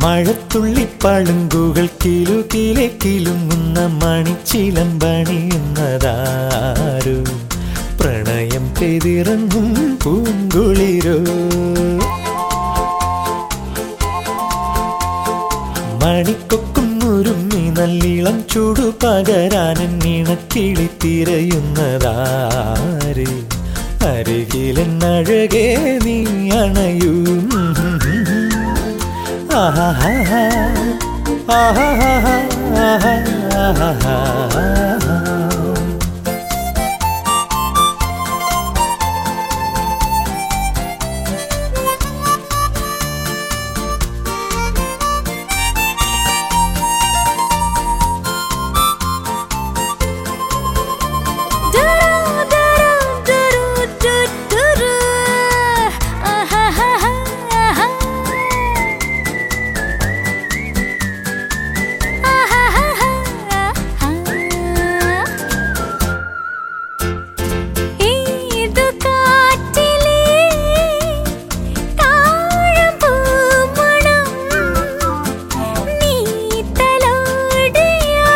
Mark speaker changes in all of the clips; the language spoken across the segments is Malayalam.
Speaker 1: മഴത്തുള്ളി പളുങ്കുകൾ കിലുകിലെ കിലുങ്ങുന്ന മണിച്ചിലമ്പണിയുന്നതാരു പ്രണയം പെതിറങ്ങും പൂങ്കുളിരോ മണിക്കൊക്കും ഉരുമ്മി നല്ലിളം ചൂടു പകരാനൻ നീണക്കിളി തിരയുന്നതാര് അരികിലെന്നഴകേ നീ അണയൂ ആഹാ ആഹാ ആഹാ
Speaker 2: ദുരു ദുരു ദുരു ദു ദുരു ആഹാഹാഹാ ആഹാഹാഹാ ഏതു കാറ്റിലേ താഴമ്പൂമണം നീ തലോടിയ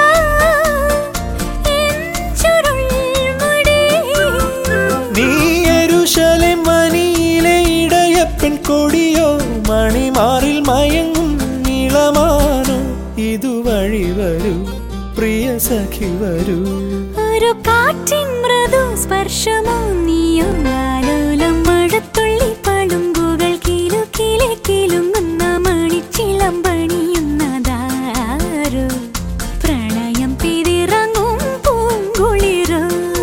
Speaker 2: എൻ ചുരുൾമുടി
Speaker 1: നീ യരുശലേം മനിയിലെ ഇടയപ്പൻ കൊടിയോ മണിമാറിൽ മയങ്ങും നീളമാനോ ഇതുവഴി വരൂ പ്രിയ സഖി വരൂ
Speaker 2: ഒരു കാറ്റിൻ മൃദു സ്പർശമോ നീയോ ആലോലം മഴത്തുള്ളി പളുങ്കുകൾ കിലു കിലെ കിലുങ്ങുന്ന മണിച്ചിളം പണിയുന്നതാരോ പ്രണയം പിതിറങ്ങും പൂങ്കുളിരോ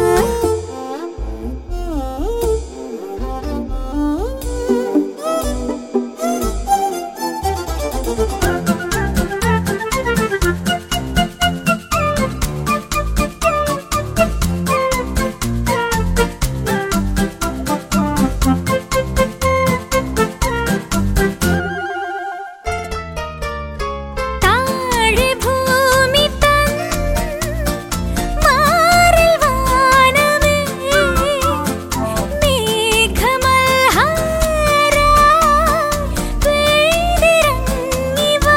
Speaker 2: താഴെ ഭൂമി തൻ മാറിൽ വാനമേ മേഘമൽഹാര പെയ്തിറങ്ങി വാ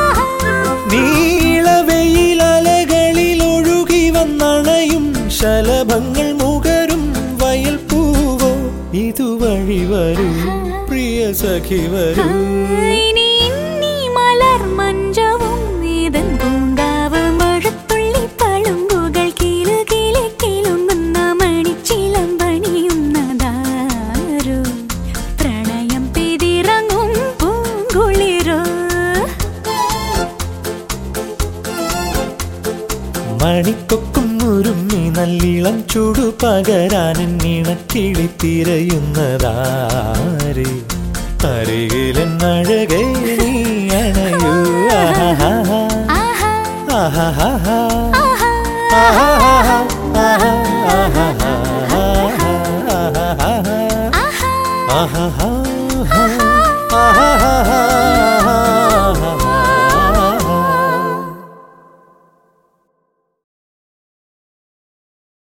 Speaker 1: നീളവെയിലലകളിൽ ഒഴുകി വന്നണയും ശലഭങ്ങൾ മുകരും വയൽ പൂവോ ഇതുവഴി വരൂ പ്രിയ സഖി വരൂ
Speaker 2: ഇനി ഇന്നി മലർ മഞ്ചവും നീതൻ പൂങ്കാവ് മഴത്തുള്ളി പളുങ്കുകൾ കീലു കീലെ കിലുങ്ങുന്ന മണിച്ചിലം പണിയുന്നതാരോ പ്രണയം പെതിറങ്ങും പൂങ്കുളിരോ
Speaker 1: മണിക്കൊക്കും ഉരുമ്മി നല്ലിളം ചൂടു പകരാനൻ നീണക്കിളി തിരയുന്നതാര് അരികിലെന്നഴകേ നീ അണയൂ ആഹാ
Speaker 2: ആഹാ
Speaker 1: ആഹാ
Speaker 2: ആഹാ
Speaker 1: ആഹാ ആഹാ ആഹാ
Speaker 2: ആഹാ
Speaker 1: ആഹാ